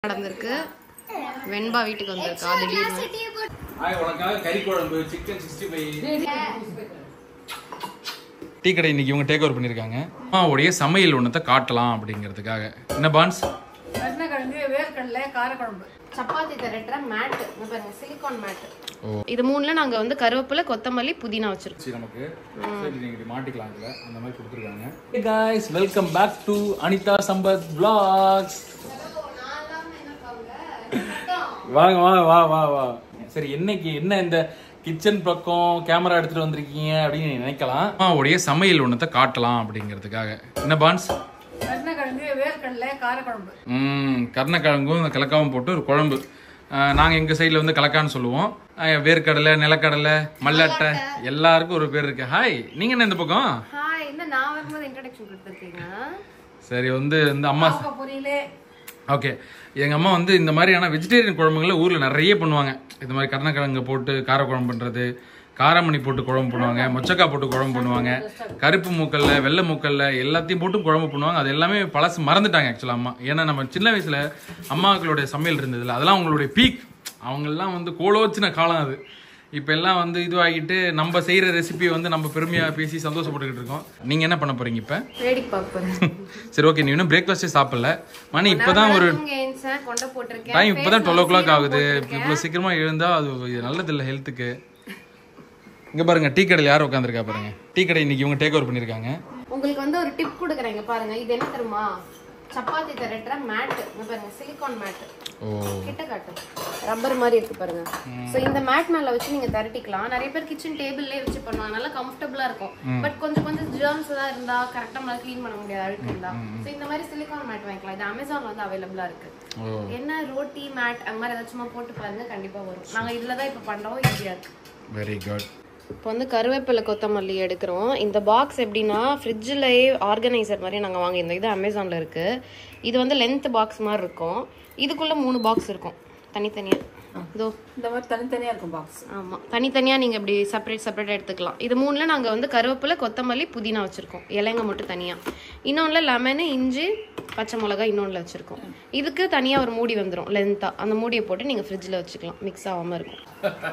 நடந்திருக்கு வெண்பா வீட்டுக்கு வந்திருக்கா திடீர்னு ஆய் உனக்காக கறி குழம்பு சிக்கன் சிக்ஸ்டி ஃபைவ் டீ கடை இன்னைக்கு இவங்க டேக் ஓவர் பண்ணியிருக்காங்க அம்மாவுடைய சமையல் ஒன்றத்தை காட்டலாம் அப்படிங்கிறதுக்காக என்ன பான்ஸ் கருணக்கிழங்கு வேர்க்கடலை காரக்குழம்பு சப்பாத்தி திரட்டுற மேட் பாருங்க சிலிகான் மேட் ஓ. இது மூணுல நாங்க வந்து கருவேப்பிலை கொத்தமல்லி புதினா வச்சிருக்கோம் சரி நமக்கு சரி நீங்க இப்படி மாட்டிக்கலாம் இதுல அந்த மாதிரி கொடுத்துருக்காங்க hey guys welcome back to Anitha Sampath vlogs வாங்க வாங்க வா வா வா சரி இன்னைக்கு என்ன இந்த கிச்சன் பக்கம் கேமரா எடுத்துட்டு வந்திருக்கீங்க அப்படின்னு நீங்க நினைக்கலாம் அம்மாவுடைய சமையல் ஒன்றத்தை காட்டலாம் அப்படிங்கிறதுக்காக என்ன பான்ஸ் கருணக்கிழங்கு வேர்க்கடலை காரக்குழம்பு ம் கருணக்கிழங்கும் இந்த கலக்காவும் போட்டு ஒரு குழம்பு அஹ், நாங்க எங்க சைடுல வந்து கலக்கான்னு சொல்லுவோம் அஹ், வேர்க்கடலை நிலக்கடலை மல்லாட்டை எல்லாருக்கும் ஒரு பேர் இருக்கு ஹாய் நீங்க என்ன இந்த பக்கம் ஹாய் என்ன நான் வரும்போது இன்ட்ரடக்ஷன் கொடுத்துருக்கீங்க சரி வந்து இந்த அம்மா அவங்க பொரியலே ஓகே எங்க அம்மா வந்து இந்த மாதிரியான வெஜிடேரியன் குழம்புகளை ஊர்ல நிறைய பண்ணுவாங்க இந்த மாதிரி கருணக்கிழங்கு போட்டு கார குழம்பு பண்றது காரமணி போட்டு குழம்பு பண்ணுவாங்க மொச்சக்காய் போட்டு குழம்பு பண்ணுவாங்க கருப்பு மூக்கல்ல வெள்ளை மூக்கல்ல எல்லாத்தையும் போட்டு குழம்பு பண்ணுவாங்க அது எல்லாமே பழசு மறந்துட்டாங்க ஆக்சுவலா அம்மா ஏன்னா நம்ம சின்ன வயசுல அம்மாக்களுடைய சமையல் இருந்ததுல அதெல்லாம் அவங்களுடைய பீக் அவங்கெல்லாம் வந்து கோலோச்சின காலம் அது இப்போ எல்லாம் வந்து இதுவாகிட்டு நம்ம செய்யற ரெசிபியை வந்து நம்ம பெருமையா பேசி சந்தோஷப்பட்டுக்கிட்டு இருக்கோம் நீங்க என்ன பண்ண போறீங்க இப்ப வேடிக்கை பார்ப்பேன் சரி ஓகே நீ இன்னும் பிரேக்ஃபாஸ்டே சாப்பிடல மணி இப்பதான் ஒரு கொண்ட போட்டிருக்கேன் டைம் இப்போதான் டுவெல் ஓ கிளாக் ஆகுது இவ்வளோ சீக்கிரமா எழுந்தா அது நல்லது இல்லை ஹெல்த்துக்கு இங்க பாருங்க டீ கடையில் யார் உட்காந்துருக்கா பாருங்க டீ கடை இன்னைக்கு இவங்க டேக் ஓவர் பண்ணியிருக்காங்க உங்களுக்கு வந்து ஒரு டிப் கொடுக்குறேங்க பாருங்க இது என்ன தெரியுமா சப்பாத்தி திரட்டுற மேட் பாருங்க சிலிகான் மேட் ஓ கிட்ட காட்டு ரப்பர் மாதிரி இருக்கு பாருங்க சோ இந்த மேட் மேல வச்சு நீங்க திரட்டிக்கலாம் நிறைய பேர் கிச்சன் டேபிள்லயே வச்சு பண்ணுவாங்க நல்லா கம்ஃபர்டபுளா இருக்கும் பட் கொஞ்சம் கொஞ்சம் ஜெர்ம்ஸ் தான் இருந்தா கரெக்டா நம்மளால க்ளீன் பண்ண முடியாது அழுக்கு இருந்தா சோ இந்த மாதிரி சிலிகான் மேட் வாங்கிக்கலாம் இது அமேசான்ல வந்து அவைலபிளா இருக்கு ஓ என்ன ரோட்டி மேட் அந்த மாதிரி ஏதாச்சும் போட்டு பாருங்க கண்டிப்பா வரும் நாங்க இதுல தான் இப்ப பண்றோம் ஈஸியா இருக்கு வெரி குட் இப்போ வந்து கருவேப்பிலை கொத்தமல்லி எடுக்கிறோம் இந்த பாக்ஸ் எப்படின்னா ஃப்ரிட்ஜிலேயே ஆர்கனைசர் மாதிரி நாங்கள் வாங்கியிருந்தோம் இது அமேசானில் இருக்குது இது வந்து லென்த் பாக்ஸ் மாதிரி இருக்கும் இதுக்குள்ளே மூணு பாக்ஸ் இருக்கும் தனித்தனியாக இதோ இந்த மாதிரி தனித்தனியா இருக்கும் பாக்ஸ் ஆமாம் தனித்தனியாக நீங்கள் இப்படி செப்பரேட் செப்பரேட்டாக எடுத்துக்கலாம் இது மூணில் நாங்கள் வந்து கருவேப்பிலை கொத்தமல்லி புதினா வச்சுருக்கோம் இலைங்க மட்டும் தனியாக இன்னொன்றில் லெமனு இஞ்சி பச்சை மிளகா இன்னொன்றில் வச்சுருக்கோம் இதுக்கு தனியாக ஒரு மூடி வந்துடும் லென்த்தாக அந்த மூடியை போட்டு நீங்கள் ஃப்ரிட்ஜில் வச்சுக்கலாம் மிக்ஸ் ஆகாமல் இருக்கும்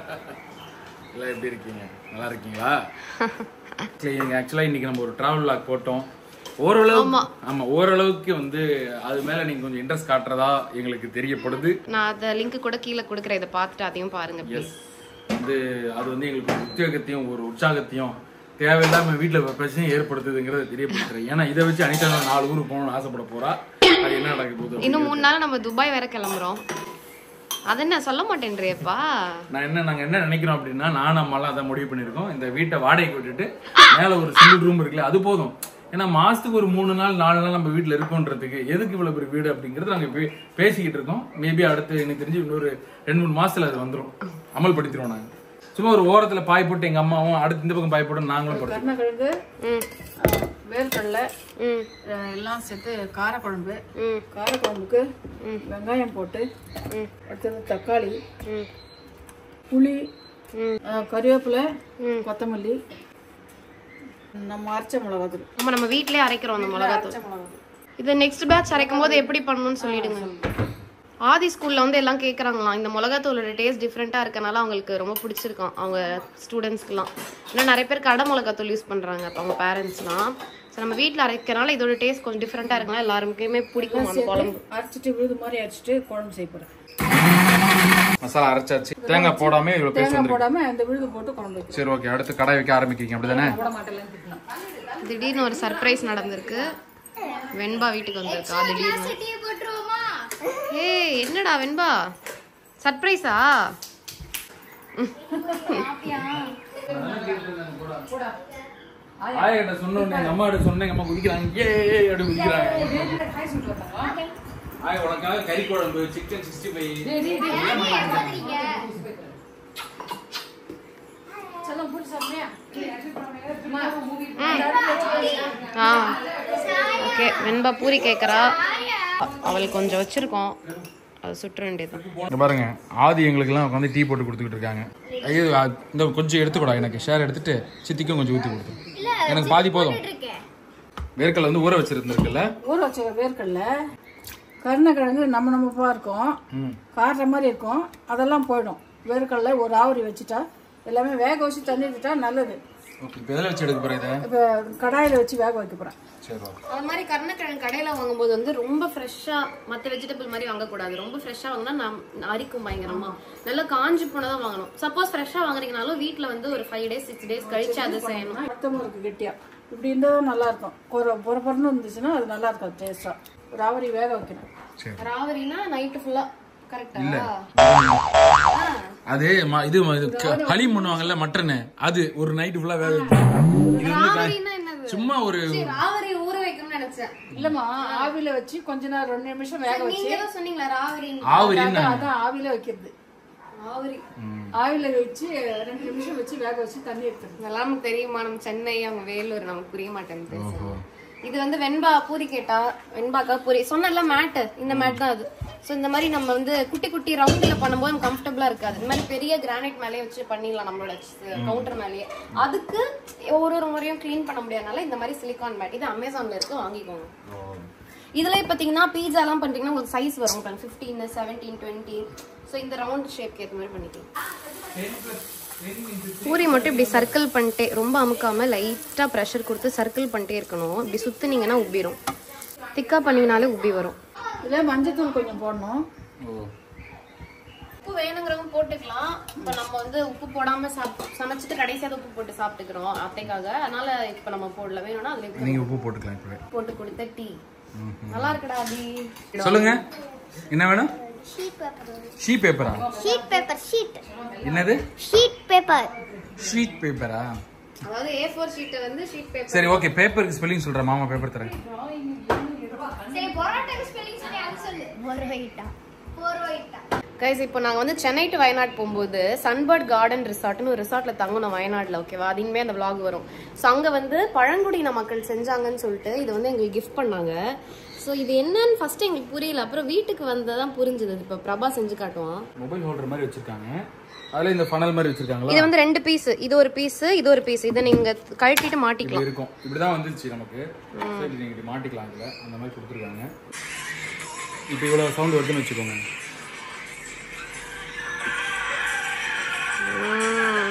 எல்லாம் எப்படி இருக்கீங்க நல்லா இருக்கீங்களா ஆக்சுவலாக இன்னைக்கு நம்ம ஒரு டிராவல் லாக் போட்டோம் ஓரளவு ஆமா ஓரளவுக்கு வந்து அது மேல நீங்க கொஞ்சம் இன்ட்ரெஸ்ட் காட்டுறதா எங்களுக்கு தெரியப்படுது நான் அந்த லிங்க் கூட கீழே கொடுக்குறேன் இதை பார்த்துட்டு அதையும் பாருங்க ப்ளீஸ் வந்து அது வந்து எங்களுக்கு ஒரு உத்வேகத்தையும் ஒரு உற்சாகத்தையும் தேவையில்லாம வீட்டுல பிரச்சனையும் ஏற்படுத்துதுங்கிறத தெரியப்படுத்துறேன் ஏன்னா இதை வச்சு அனிதா நான் நாலு ஊருக்கு போகணும்னு ஆசைப்பட போறா அது என்ன நடக்க போகுது இன்னும் மூணு நாள் நம்ம துபாய் வேற கிளம்புறோம் அது என்ன சொல்ல மாட்டேன்றியப்பா நான் என்ன நாங்க என்ன நினைக்கிறோம் அப்படின்னா நான் நம்மளாம் அதை முடிவு பண்ணிருக்கோம் இந்த வீட்டை வாடகைக்கு விட்டுட்டு மேல ஒரு சிங்கிள் ரூம் இருக்குல்ல அது போதும் ஏன்னா மாசத்துக்கு ஒரு மூணு நாள் நாலு நாள் நம்ம வீட்டுல இருக்கோன்றதுக்கு எதுக்கு இவ்வளவு பெரிய வீடு அப்படிங்கறது நாங்க பே- பேசிக்கிட்டு இருக்கோம் மேபி அடுத்து எனக்கு தெரிஞ்சு இன்னொரு ரெண்டு மூணு மாசத்துல அது வந்துரும் அமல்படுத்திடுவோம் நாங்க சும்மா ஒரு ஓரத்துல பாய் போட்டு எங்க அம்மாவும் அடுத்து இந்த பக்கம் பாய் போட்டு நாங்களும் படுத்துவோம் கருணக்கிழங்கு ம் அஹ், வேர்க்கடலை ம் அஹ், எல்லாம் சேர்த்து காரக்குழம்பு ம் காரக்குழம்புக்கு வெங்காயம் போட்டு ம் அடுத்தது தக்காளி ம் புளி ம். அஹ், கருவேப்பிலை கொத்தமல்லி நம்ம அரைச்ச மிளகாத்தூள் ஆமா நம்ம வீட்லயே அரைக்கிறோம் அந்த மிளகாத்தூள் அரைச்ச மிளகாத்தூள் இது நெக்ஸ்ட் பேட்ச் அரைக்கும் போது எப்படி பண்ணணும்னு சொல்லிடுங்க ஆதி ஸ்கூல்ல வந்து எல்லாம் கேக்குறாங்களாம் இந்த மிளகாத்தூளோட டேஸ்ட் டிஃப்ரெண்டா இருக்கனால அவங்களுக்கு ரொம்ப பிடிச்சிருக்கான் அவங்க ஸ்டூடெண்ட்ஸ்க்குலாம் இன்னும் நிறைய பேர் கடை மிளகாத்தூள் யூஸ் பண்றாங்க அப்ப அவங்க பேரண்ட்ஸ்லாம் ஸோ நம்ம வீட்ல அரைக்கிறனால இதோட டேஸ்ட் கொஞ்சம் டிஃப்ரெண்டா இருக்கனால எல்லாருக்குமே பிடிக்கும் அந்த குழம்பு அரைச்சிட்டு விழுது மாதிரி அரைச்சிட்டு குழம்பு செய்ய போறேன் மசாலா அரைச்சாச்சு தேங்காய் போடாம இவ்வளவு பேச தேங்காய் போடாம அந்த விழுது போட்டு குழம்பு வைக்கிறேன் சரி ஓகே அடுத்து கடாய் வைக்க ஆரம்பிக்கிறீங்க அப்படிதானே போட மாட்டேன் திட்டலாம் திடீர்னு ஒரு சர்ப்ரைஸ் நடந்திருக்கு வெண்பா வீட்டுக்கு வந்திருக்கா திடீர்னு ஏய் என்னடா வெண்பா சர்ப்ரைஸா ஆயிட்ட சொன்ன உடனே எங்க அம்மா கிட்ட சொன்னேன் எங்க அம்மா குதிக்கிறாங்க ஏ அப்படி குதிக்கிறாங்க ஆய் உனக்காக கறி குழம்பு சிக்கன் சிக்ஸ்டி ஃபைவ் செல்லம் போட்டு சாப்பிடுறியா ஆ ஓகே வெண்பா பூரி கேட்குறா அவளுக்கு கொஞ்சம் வச்சிருக்கோம் அது சுற்ற வேண்டியதுதான் இங்க பாருங்க ஆதி எங்களுக்கெல்லாம் உட்காந்து டீ போட்டு கொடுத்துக்கிட்டு இருக்காங்க ஐயோ அ- இந்த கொஞ்சம் எடுத்துக்கூடா எனக்கு ஷேர் எடுத்துட்டு சித்திக்கும் கொஞ்சம் ஊற்றி கொடுத்து எனக்கு பாதி போதும் வேர்க்கடலை வந்து ஊற வச்சிருந்துருக்குல்ல ஊற வச்ச வேர்க்கடலை கருணக்கிழங்கு நம்ம நம்மப்பா இருக்கும் ம் காட்டுற மாதிரி இருக்கும் அதெல்லாம் போயிடும் வேர்க்கடலை ஒரு ஆவரி வச்சுட்டா எல்லாமே வேக வச்சு தண்ணி விட்டுட்டா நல்லது ஓகே இப்போ எதில் வச்சு எடுக்க போகிறேன் இதை இப்போ கடாயில் வச்சு வேக வைக்க போகிறேன் சரி ஓகே அது மாதிரி கருணக்கிழங்கு கடையில வாங்கும்போது வந்து ரொம்ப ஃப்ரெஷ்ஷா மத்த வெஜிடபிள் மாதிரி வாங்கக்கூடாது ரொம்ப ஃப்ரெஷ்ஷா வாங்கினா நம் அரிக்கும் பயங்கரமா நல்லா காஞ்சி போனதான் வாங்கணும் சப்போஸ் ஃப்ரெஷ்ஷா வாங்குறீங்கனாலும் வீட்ல வந்து ஒரு ஃபைவ் டேஸ் சிக்ஸ் டேஸ் கழிச்சு அதை செய்யணும் மொத்தமும் இருக்குது கெட்டியாக இப்படி இருந்தால் நல்லா இருக்கும் பொற பொறப்பொறன்னு இருந்துச்சுன்னா அது நல்லா இருக்கும் டேஸ்ட்டாக ஒரு ஆவரி வேக வைக்கணும் சரி ராவரினா நைட்டு ஃபுல்லா கரெக்டா அது ம- இது ம- இது க- ஹலீம் பண்ணுவாங்கல்ல மட்டனு அது ஒரு நைட்டு ஃபுல்லா வேக வைப்பாங்க. இது வந்து கா- ராவரினா என்னது சும்மா ஒரு சரி, ராவரி ஊற வைக்கணும்னு நினைச்சேன் இல்லைம்மா ஆவியில் வச்சு கொஞ்ச நேரம் ரெண்டு நிமிஷம் வேக வச்சு நீங்க தான் சொன்னீங்களா ராவரி ஆவரின்னு அதான் அதான் ஆவியில் வைக்கிறது ராவரி ஆவியில் வச்சு ரெண்டு நிமிஷம் வச்சு வேக வச்சு தண்ணி எடுத்துருங்க இதெல்லாம் நமக்கு தெரியுமா நம்ம சென்னை அவங்க வேலூர் நமக்கு புரிய மாட்டேங்குது இது வந்து வெண்பா பூரி கேட்டா வெண்பாக்கா பூரி சொன்னல மேட்டு இந்த மேட் தான் அது ஸோ இந்த மாதிரி நம்ம வந்து குட்டி குட்டி ரவுண்ட்ல பண்ணும்போது நமக்கு கம்ஃபர்டபுளா இருக்காது இந்த மாதிரி பெரிய கிரானைட் மேலேயே வச்சு பண்ணிடலாம் நம்மளோட கவுண்டர் மேலேயே அதுக்கு ஒரு ஒரு முறையும் க்ளீன் பண்ண முடியாதனால இந்த மாதிரி சிலிகான் மேட் இது அமேசான்ல இருக்கு வாங்கிக்கோங்க இதுல பாத்தீங்கன்னா பீஸா எல்லாம் பண்றீங்கன்னா உங்களுக்கு சைஸ் வரும் ஃபிஃப்டீன் செவன்டீன் டுவெண்ட்டி ஸோ இந்த ரவுண்ட் ஷேப்க்கு ஏற்ற மாதிரி பண்ணிக்கலாம் பூரி மட்டும் இப்படி சர்க்கிள் பண்ணிட்டே ரொம்ப அமுக்காம லைட்டா ப்ரெஷர் கொடுத்து சர்க்கிள் பண்ணிட்டே இருக்கணும் இப்படி சுத்துனீங்கன்னா உப்பிரும் திக்கா பண்ணீங்கனாலே உப்பி வரும் இதில் மஞ்சத்தூள் கொஞ்சம் போடணும் உப்பு வேணுங்கிறவங்க போட்டுக்கலாம் இப்போ நம்ம வந்து உப்பு போடாம சாப் சமைச்சிட்டு கடைசியாக உப்பு போட்டு சாப்பிட்டுக்கிறோம் அத்தைக்காக அதனால இப்போ நம்ம போடல வேணும்னா அதுல உப்பு நீங்க உப்பு போட்டுக்கலாம் இப்பவே போட்டு கொடுத்த டீ நல்லா இருக்குடா அபி சொல்லுங்க என்ன வேணும் ஷீ பேப்பரா ஷீட் பேப்பர் ஷீட் என்னது ஷீட் பேப்பர் ஷீட் பேப்பரா அதாவது ஏ ஃபோர் ஷீட்டை வந்து ஷீட் பேப்பர் சரி ஓகே பேப்பருக்கு ஸ்பெல்லிங் சொல்றேன் மாமா பேப்பர் தரேன் சரி பரோட்டாக்கு ஸ்பெல்லிங் சொல்லி அது சொல்லு போர்வைட்டா போர்வைட்டா கைஸ் இப்போ நாங்கள் வந்து சென்னை டு வயநாடு போகும்போது சன்பர்ட் கார்டன் ரிசார்ட்னு ஒரு ரிசார்ட்ல தங்கணும் வயநாடுல ஓகேவா அது இனிமே அந்த vlog வரும் ஸோ அங்கே வந்து பழங்குடியின மக்கள் செஞ்சாங்கன்னு சொல்லிட்டு இது வந்து எங்களுக்கு கிஃப்ட் பண்ணாங்க ஸோ இது என்னன்னு ஃபர்ஸ்ட் எங்களுக்கு புரியல அப்புறம் வீட்டுக்கு வந்ததான் புரிஞ்சுது இப்போ பிரபா செஞ்சு காட்டுவான் மொபைல் ஹோல்டர் மாதிரி வச்சிருக்காங்க அதுல இந்த ஃபனல் மாதிரி வச்சிருக்காங்களா இது வந்து ரெண்டு பீஸ் இது ஒரு பீஸ் இது ஒரு பீஸ் இதை நீங்க கழட்டிட்டு மாட்டிக்கலாம் இப்படி இருக்கும் இப்படிதான் வந்துருச்சு நமக்கு So, இப்படி நீங்க இப்படி மாட்டிக்கலாம் இதுல அந்த மாதிரி கொடுத்துருக்காங்க இப்போ இவ்வளவு சவுண்ட் வருதுன்னு வச்சுக்கோங்க ம்.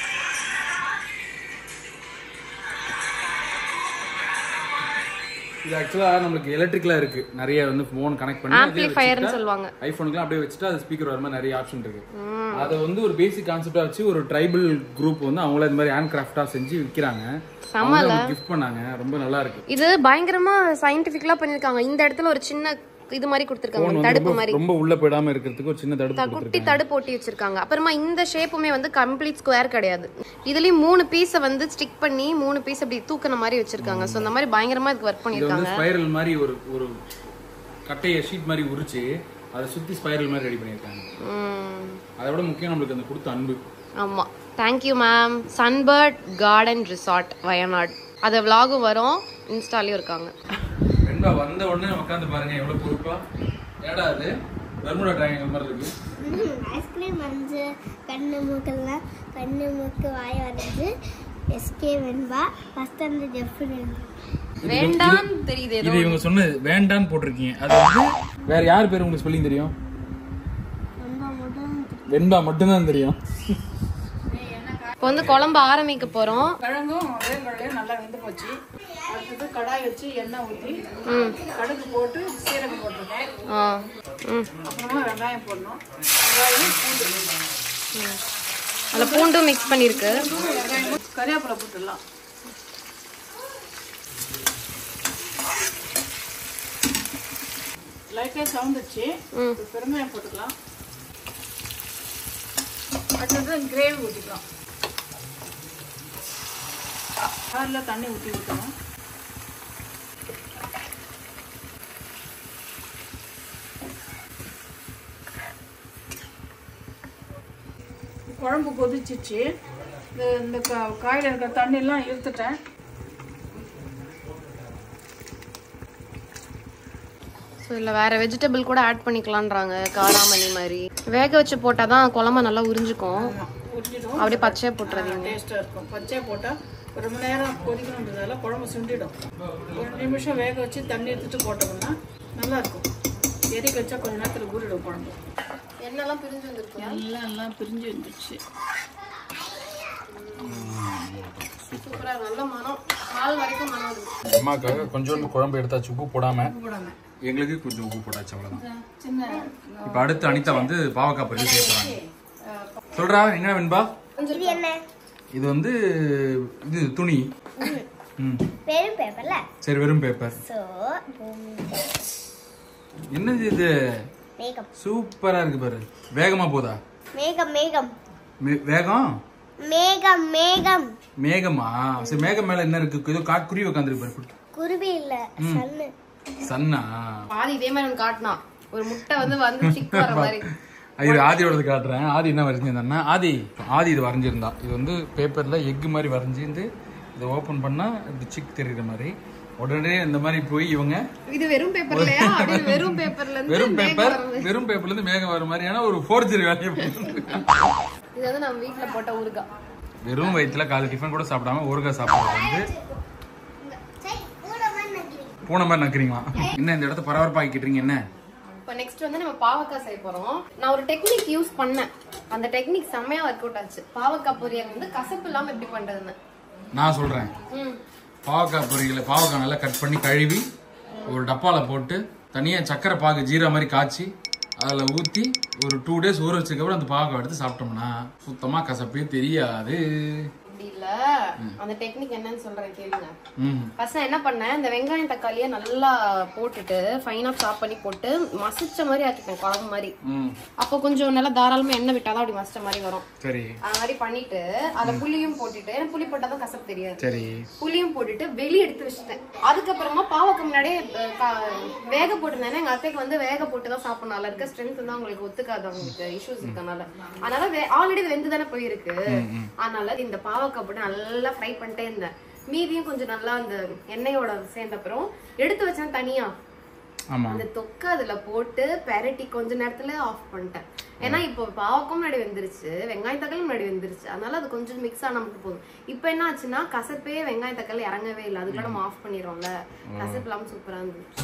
இது ஆக்சுவலா நம்மளுக்கு எலக்ட்ரிக்கலா இருக்கு நிறைய வந்து ஃபோன் கனெக்ட் பண்ணி ஆம்பிளிஃபயர்னு சொல்லுவாங்க ஐபோனுக்குலாம் அப்படியே வச்சுட்டு அது ஸ்பீக்கர் வர மாதிரி நிறைய ஆப்ஷன் இருக்கு அதை வந்து ஒரு பேசிக் கான்செப்டா வச்சு ஒரு ட்ரைபல் குரூப் வந்து அவங்கள இந்த மாதிரி ஹேண்ட் கிராஃப்டா செஞ்சு விற்கிறாங்க கிஃப்ட் பண்ணாங்க ரொம்ப நல்லா இருக்கு இது பயங்கரமா சயின்டிபிக்கலா பண்ணிருக்காங்க இந்த இடத்துல ஒரு சின்ன இது மாதிரி கொடுத்துருக்காங்க ஃபோன் வந்து தடுப்பு ரொம்ப மாதிரி ரொம்ப உள்ள போயிடாம இருக்கிறதுக்கு ஒரு சின்ன தடுப்பு த- குட்டி தடுப்பு ஒட்டி வச்சிருக்காங்க அப்புறமா இந்த ஷேப்புமே வந்து கம்ப்ளீட் ஸ்கொயர் கிடையாது இதுலயும் மூணு பீஸை வந்து ஸ்டிக் பண்ணி மூணு பீஸ் அப்படி தூக்குன மாதிரி வச்சிருக்காங்க சோ இந்த மாதிரி பயங்கரமா இதுக்கு ஒர்க் இது பண்ணிருக்காங்க வந்து ஸ்பைரல் மாதிரி ஒரு ஒரு கட்டைய ஷீட் மாதிரி உரிச்சு அதை சுத்தி ஸ்பைரல் மாதிரி ரெடி பண்ணியிருக்காங்க ம். அதை விட முக்கியம் நம்மளுக்கு அந்த கொடுத்த அன்பு ஆமா thank you ma'am Sunbird garden resort Wayanad அது விலாகும் வரும் இன்ஸ்டாலையும் இருக்காங்க வெண்பா வந்த உடனே உட்காந்து பாருங்க எவ்வளவு பொறுப்பா ஏடா அது பெர்முடா ட்ரையாங்கல் மாதிரி இருக்கு ஐஸ்கிரீம் வந்து கண்ணு மூக்கெல்லாம் கண்ணு மூக்கு வாய் வரைஞ்சு எஸ்கே வெண்பா ஃபஸ்ட் அந்த ஜெஃப் வேண்டாம் தெரியுது ஏதோ இது இவங்க சொன்னது வேண்டான்னு போட்டிருக்கீங்க அது வந்து வேற யார் பேர் உங்களுக்கு ஸ்பெல்லிங் தெரியும் வெண்பா மட்டும் வெண்பா மட்டும்தான் தெரியும் இப்போ வந்து குழம்பு ஆரம்பிக்க போறோம் கிழங்கும் வேர்க்கடலையும் நல்லா வெந்து போச்சு அடுத்தது கடாய் வச்சு எண்ணெய் ஊற்றி ம் கடுகு போட்டு சீரகம் போட்டிருக்கேன் ஆ ம் அப்புறமா வெங்காயம் போடணும் வெங்காயம் பூண்டு அதில் பூண்டும் மிக்ஸ் பண்ணியிருக்கு வெங்காயம் கறிவேப்பிலை போட்டுடலாம் லைட்டாக சவுந்துச்சு ம். பெருங்காயம் போட்டுக்கலாம் அடுத்தது கிரேவி ஊற்றிக்கலாம் காரில் தண்ணி ஊற்றி ஊற்றணும் குழம்பு கொதிச்சிச்சு இந்த இந்த கா- காயில இருக்க தண்ணியெல்லாம் இழுத்துட்டேன் ஸோ இல்லை வேற வெஜிடபிள் கூட ஆட் பண்ணிக்கலான்றாங்க காராமணி மாதிரி வேக வச்சு போட்டால் தான் குழம்பு நல்லா உறிஞ்சிக்கும் ஊற்றிடுவோம் அப்படியே பச்சையாக போட்டுறதீங்க டேஸ்ட்டாக இருக்கும் பச்சை போட்டால் ரொம்ப நேரம் கொதிக்கணுன்றதால குழம்பு சுண்டிடும் ஒரு நிமிஷம் வேக வச்சு தண்ணி எடுத்துட்டு போட்டோம்னா நல்லா இருக்கும் எரிக்க வச்சா கொஞ்ச நேரத்தில் ஊறிடும் குழம்பு எண்ணெய்லாம் பிரிஞ்சு வந்துருக்கு எல்லாம் எல்லாம் பிரிஞ்சு வந்துடுச்சு சூப்பரா நல்ல மனம் கால் வரைக்கும் மனம் வருது அம்மாக்காக கொஞ்சோண்டு குழம்பு எடுத்தாச்சு உப்பு போடாம போடாம எங்களுக்கு கொஞ்சம் உப்பு போட்டாச்சு அவ்வளவுதான் சின்ன இப்ப அடுத்து அனிதா வந்து பாவக்காய் பொரியல் செய்ய போறாங்க சொல்றா என்ன வெண்பா இது என்ன இது வந்து இது துணி ம் வெறும் பேப்பர்ல சரி வெறும் பேப்பர் ஸோ என்னது இது மேகம் சூப்பரா இருக்கு பாரு வேகமா போதா மேகம் மேகம் மே- வேகம் மேகம் மேகம் மேகமா சரி மேகம் மேல என்ன இருக்கு ஏதோ காக்குருவி உட்காந்துருக்கு பாரு குட்டி. குருவி இல்ல சன்னு சன்னா பாதி இதே மாதிரி எனக்கு காட்டினான் ஒரு முட்டை வந்து வந்து சிக் வர மாதிரி இது ஆதியோடது காட்டுறேன் ஆதி என்ன வரைஞ்சிருந்தான்னா ஆதி ஆதி இது வரைஞ்சிருந்தா இது வந்து பேப்பர்ல எக் மாதிரி வரைஞ்சிருந்து இதை ஓபன் பண்ணா இது சிக் தெரியுற மாதிரி உடனே இந்த மாதிரி போய் இவங்க இது வெறும் பேப்பர் இல்லையா அப்படியே வெறும் பேப்பர்ல இருந்து வெறும் மேகம் பேப்பர் வர்றது. வெறும் பேப்பர்ல இருந்து மேகம் வர மாதிரியான ஒரு ஃபோர்ஜரி வேலையை பண்ணிருக்காங்க. இது வந்து நம்ம வீட்ல போட்ட ஊறுகாய் வெறும் வயிற்றுல காலை டிஃபன் கூட சாப்பிடாம ஊறுகாய் சாப்பிடுறது வந்து சரி கூட நினைக்கிறேன் பூனை மாதிரி நக்குறீங்களா என்ன இந்த இடத்த பரபரப்பாக்கிட்டுறீங்க என்ன இப்போ நெக்ஸ்ட் வந்து நம்ம பாவக்காய் செய்ய போறோம் நான் ஒரு டெக்னிக் யூஸ் பண்ணேன் அந்த டெக்னிக் செம்மையா ஒர்க் அவுட் ஆச்சு பாவக்காய் பொரியல் வந்து கசப்பு இல்லாம எப்படி பண்றதுன்னு நான் சொல்றேன் ம் பாவக்காய் பொரியலை பாவக்காய் நல்லா கட் பண்ணி கழுவி ஒரு டப்பால போட்டு தனியா சக்கரை பாகு ஜீரா மாதிரி காய்ச்சி அதில் ஊற்றி ஒரு டூ டேஸ் ஊற வச்சதுக்கப்புறம் அந்த பாவக்காய் எடுத்து சாப்பிட்டோம்னா சுத்தமாக கசப்பே தெரியாது இப்படி இல்ல அந்த டெக்னிக் என்னன்னு சொல்றேன் கேளுங்க ம் ஃபர்ஸ்ட் நான் என்ன பண்ணேன் இந்த வெங்காயம் தக்காளியை நல்லா போட்டுட்டு ஃபைனா சாப் பண்ணி போட்டு மசிச்ச மாதிரி ஆக்கிட்டேன் குழம்பு மாதிரி ம் அப்போ கொஞ்சம் நல்லா தாராளமா எண்ணெய் விட்டாதான் அப்படி மசிச்ச மாதிரி வரும் சரி அது மாதிரி பண்ணிட்டு அதுல புளியும் போட்டுட்டு எனக்கு புளி போட்டாதான் கசப்பு தெரியாது சரி புளியும் போட்டுட்டு வெளிய எடுத்து வச்சுட்டேன் அதுக்கப்புறமா பாவக்கு முன்னாடியே அஹ், கா- வேக போட்டிருந்தேன் எங்க அத்தைக்கு வந்து வேக போட்டு தான் சாப்பிடணும் அதுல இருக்க ஸ்ட்ரென்த் தான் உங்களுக்கு ஒத்துக்காது அவங்களுக்கு இஷ்யூஸ் இருக்கனால அதனால ஆல்ரெடி வெந்து தானே போயிருக்கு அதனால இந்த பாவக்காய் போட்டு நல்லா ஃப்ரை பண்ணிட்டே இருந்தேன் மீதியும் கொஞ்சம் நல்லா அந்த எண்ணெயோட சேர்ந்த அப்புறம் எடுத்து வச்சேன் தனியா ஆமாம் அந்த தொக்க அதுல போட்டு பெரட்டி கொஞ்ச நேரத்துல ஆஃப் பண்ணிட்டேன் ஏன்னா இப்போ பாவக்கும் முன்னாடி வெந்துருச்சு வெங்காயம் தக்காளி முன்னாடி வெந்துருச்சு அதனால அது கொஞ்சம் மிக்ஸ் ஆனா மட்டும் போதும் இப்போ என்ன ஆச்சுன்னா கசப்பே வெங்காயம் தக்காளி இறங்கவே இல்லை அதுக்குள்ள நம்ம ஆஃப் பண்ணிடுறோம்ல கசப்பு இல்லாம சூப்பரா இருந்துச்சு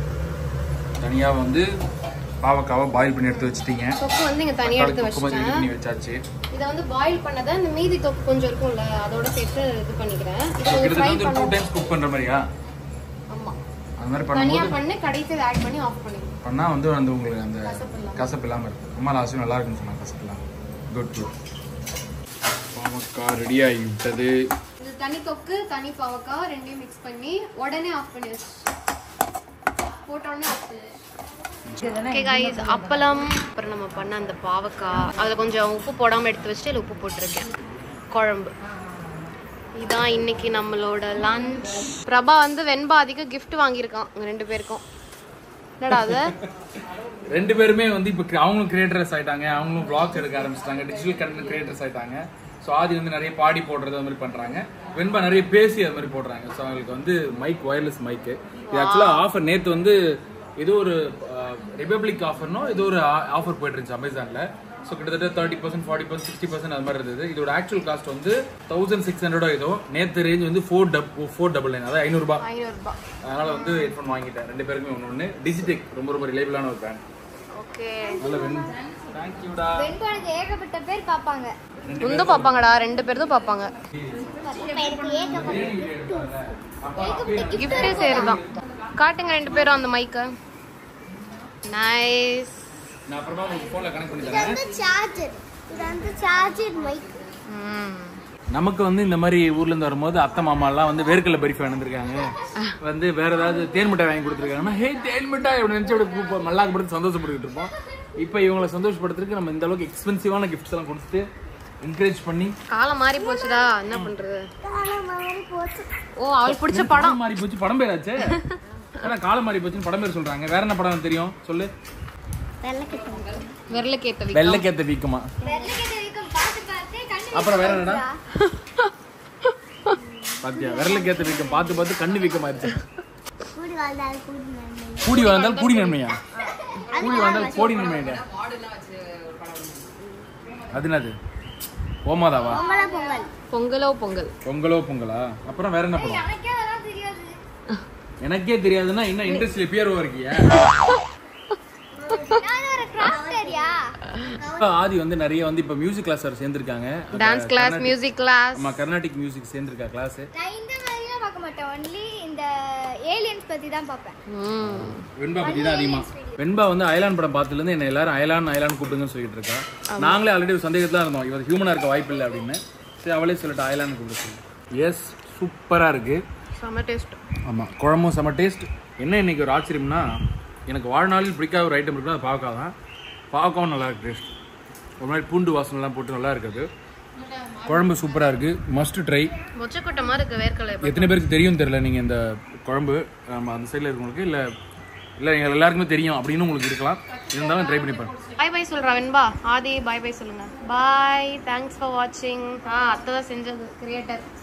தனியாக வந்து பாவக்காவை பாயில் பண்ணி எடுத்து வச்சிட்டீங்க தொக்கு வந்து இங்க தனியா எடுத்து தொக்கு மாதிரி வச்சுட்டேன் ரெடி பண்ணி வச்சாச்சு இதை வந்து பாயில் பண்ணதை இந்த மீதி தொக்கு கொஞ்சம் இருக்கும்ல அதோட சேர்த்து இது பண்ணிக்கிறேன் இது கொஞ்சம் கிட்டத்தட்ட ஃப்ரை வந்து டூ பண்ண டைம்ஸ் குக் பண்ணுற மாதிரியா ஆமா அது மாதிரி தனியா பண்ணும்போது பண்ணி கடைசி ஆட் பண்ணி ஆஃப் பண்ணிடுவோம் பண்ணா வந்து வந்து உங்களுக்கு அந்த கசப்பு இல்லாம. கசப்பு இல்லாமல் இருக்கும் அம்மா லாஸ்ட்டும் நல்லா இருக்குன்னு சொன்னாங்க கசப்பு இல்லாமல் குட் குட் பாவக்காய் ரெடி ஆகிவிட்டது இது தனி தொக்கு தனி பாவக்காய் ரெண்டையும் மிக்ஸ் பண்ணி உடனே ஆஃப் பண்ணி வச்சு போட்டோடனே ஆஃப் பண்ணி ஓகே காய்ஸ் அப்பளம் அப்புறம் நம்ம பண்ண அந்த பாவக்காய் அதில் கொஞ்சம் உப்பு போடாமல் எடுத்து வச்சுட்டு அதில் உப்பு போட்டிருக்கேன் குழம்பு இதான் இன்னைக்கு நம்மளோட லஞ்ச் பிரபா வந்து வெண்பாதிக்கு gift வாங்கியிருக்கான் உங்க ரெண்டு பேருக்கும் என்னடா அது ரெண்டு பேருமே வந்து இப்போ அவங்களும் கிரியேட்டர்ஸ் ஆயிட்டாங்க அவங்களும் vlogs எடுக்க ஆரம்பிச்சிட்டாங்க டிஜிட்டல் கண்டென்ட் கிரியேட்டர்ஸ் ஆயிட்டாங்க ஸோ ஆதி வந்து நிறைய பாடி போடுறது அது மாதிரி பண்றாங்க வெண்பா நிறைய பேசி அது மாதிரி போடுறாங்க ஸோ அவங்களுக்கு வந்து மைக் ஒயர்லெஸ் மைக்கு இது ஆக்சுவலாக ஆஃபர் நேற்று வந்து ஏதோ ஒரு ரிபப்ளிக் ஆஃபர்னோ ஏதோ ஒரு ஆஃபர் போயிட்டு இருந்துச்சு அமேசானில் ஸோ கிட்டத்தட்ட thirty percent forty percent sixty percent அது மாதிரி இருந்தது இதோட ஆக்சுவல் காஸ்ட் வந்து தௌசண்ட் சிக்ஸ் ஹண்ட்ரடோ ஏதோ நேற்று ரேஞ்ச் வந்து ஃபோர் டப் ஃபோர் டபுள் நைன் அதாவது ஐநூறுபா ஐநூறுபா அதனால வந்து ஹெட்ஃபோன் வாங்கிட்டேன் ரெண்டு பேருக்குமே ஒன்று ஒன்று டிஜிடெக் ரொம்ப ரொம்ப ரிலேபிளான ஒரு பிராண்ட் ஓகே நல்ல வெண் தேங்க்யூடா வெண்பானுக்கு ஏகப்பட்ட பேர் பார்ப்பாங்க முந்தும் பார்ப்பாங்கடா ரெண்டு பேரும் பார்ப்பாங்க எனக்கு ஏகப்பட்ட கிஃப்டே சேருதான் காட்டுங்க ரெண்டு பேரும் அந்த மைக்க நைஸ் நான் அப்புறமா உங்களுக்கு ஃபோனில் கனெக்ட் பண்ணி இது தரேன் வந்து சார்ஜர் இது வந்து சார்ஜர் மைக் நமக்கு வந்து இந்த மாதிரி ஊர்ல இருந்து வரும்போது அத்தை மாமா எல்லாம் வந்து வேர்க்கடலை பரிஃபி வந்திருக்காங்க வந்து வேற ஏதாவது தேன் மிட்டாய் வாங்கி கொடுத்துருக்காங்கன்னா ஹே தேன் மிட்டாய் அப்படி நினைச்சு அப்படி கூப்ப- மல்லாக்கப்படுத்தி சந்தோஷப்பட்டுக்கிட்டு இருப்போம் இப்போ இவங்களை சந்தோஷப்படுத்துறதுக்கு நம்ம இந்த அளவுக்கு எக்ஸ்பென்சிவான கிஃப்ட்ஸ் எல்லாம் கொடுத்துட்டு என்கரேஜ் பண்ணி காலம் மாறி போச்சுடா என்ன பண்றது காலம் மாதிரி போச்சு ஓ அவளுக்கு பிடிச்ச படம் காலம் மாறி போச்சு படம் பேராச்சே ஏன்னா காலம் மாறி போச்சுன்னு படம் பேர் சொல்றாங்க வேற என்ன படம் தெரியும் சொல்லு வெள்ளக்கிட்ட விரலுக்கு ஏத்த வெள்ளைக்கேத்த வீக்கமா வெள்ளக்கிட்ட வீக்கம் பார்த்து பார்த்து கண்ணு அப்புறம் வேற என்னடா பாத்தியா விரலுக்கேத்த வீக்கம் பார்த்து பார்த்து கண்ணு வீக்கம் ஆயிடுச்சு கூடி வாழ்ந்தால் கூடி நன்மை கூடி வாழ்ந்தால் கூடி நன்மையா கூடி வாழ்ந்தால் கோடி நன்மையா அது என்னது ஓமாதாவா பொங்கல பொங்கல் பொங்கலோ பொங்கல் பொங்கலோ பொங்கலா அப்புறம் வேற என்ன படம் எனக்கே அதெல்லாம் தெரியாது எனக்கே தெரியாதுன்னா இன்னும் இண்டஸ்ட்ரியில பேர் இருக்கியா நான் ஒரு கிராஃப்டரியா ஆதி வந்து நிறைய வந்து இப்போ மியூசிக் கிளாஸ் வேறு சேர்ந்துருக்காங்க டான்ஸ் கிளாஸ் மியூசிக் கிளாஸ் ஆமா கர்நாடிக் மியூசிக் சேர்ந்துருக்கா கிளாஸ் நான் இந்த மாதிரிலாம் பார்க்க மாட்டேன் ஒன்லி இந்த ஏலியன்ஸ் பத்தி தான் பார்ப்பேன் வெண்பா பத்தி தான் அதிகமா வெண்பா வந்து அயலான் படம் பார்த்ததுலேருந்து என்ன எல்லாரும் அயலான் அயலான் கூப்பிடுங்கன்னு சொல்லிட்டு இருக்கா நாங்களே ஆல்ரெடி ஒரு சந்தேகத்தில் இருந்தோம் இவர் ஹியூமனா இருக்க வாய்ப்பு இல்லை அப்படின்னு சரி அவளே சொல்லிட்டு அயலான் கூப்பிட சொல்லி எஸ் சூப்பரா இருக்கு செம்ம டேஸ்ட் ஆமா குழம்பும் செம டேஸ்ட் என்ன இன்னைக்கு ஒரு ஆச்சரியம்னா எனக்கு வாழ்நாளில் பிடிக்காத ஒரு ஐட்டம் இருக்குன்னா அது பாவக்காய் தான் பாவக்காவும் நல்லா இருக்கு டேஸ்ட் ஒரு மாதிரி பூண்டு வாசனைலாம் போட்டு நல்லா இருக்குது குழம்பு சூப்பரா இருக்கு மஸ்ட் ட்ரை மொச்சக்கொட்டமா இருக்கு வேர்க்கலை எத்தனை பேருக்கு தெரியும் தெரியல நீங்க இந்த குழம்பு நம்ம அந்த சைடில் இருக்கவங்களுக்கு இல்லை இல்லை எங்க எல்லாருக்குமே தெரியும் அப்படின்னு உங்களுக்கு இருக்கலாம் இருந்தாலும் ட்ரை பண்ணி பாருங்க பாய் பாய் சொல்றா வெண்பா ஆதி பாய் பாய் சொல்லுங்க பாய் தேங்க்ஸ் ஃபார் வாட்சிங் ஆ அத்தை தான் செஞ்சது கிரியேட்டர்